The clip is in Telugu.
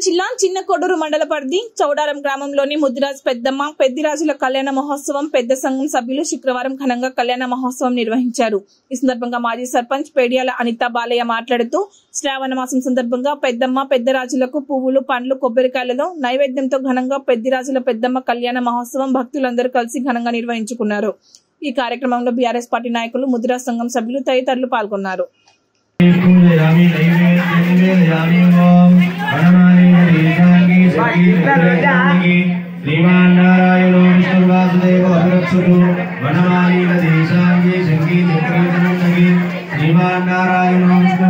జిల్లా చిన్న కొడూరు మండల పరిధి చౌడారం గ్రామంలోని ముద్దిరాజ్ పెద్దమ్మ పెద్దిరాజుల కళ్యాణ మహోత్సవం పెద్ద సంఘం సభ్యులు శుక్రవారం ఘనంగా కళ్యాణ మహోత్సవం నిర్వహించారు ఈ సందర్భంగా మాజీ సర్పంచ్ పేడియాల అనిత బాలయ్య మాట్లాడుతూ శ్రావణ మాసం సందర్భంగా పెద్దమ్మ పెద్దరాజులకు పువ్వులు పండ్లు కొబ్బరికాయలలో నైవేద్యంతో ఘనంగా పెద్దిరాజుల పెద్దమ్మ కళ్యాణ మహోత్సవం భక్తులందరూ కలిసి ఘనంగా నిర్వహించుకున్నారు ఈ కార్యక్రమంలో బీఆర్ఎస్ పార్టీ నాయకులు ముద్దిరాజ్ సంఘం సభ్యులు తదితరులు పాల్గొన్నారు पूजयामि नैवेद्यं निवेदयामि ॐ वनमालिन देशाङ्गी सखी श्रीमान् नारायणो विष्णुर्वासुदेव अभिरक्षतु वनमालिन देशाङ्गी सङ्गीत श्रीमान् नारायणो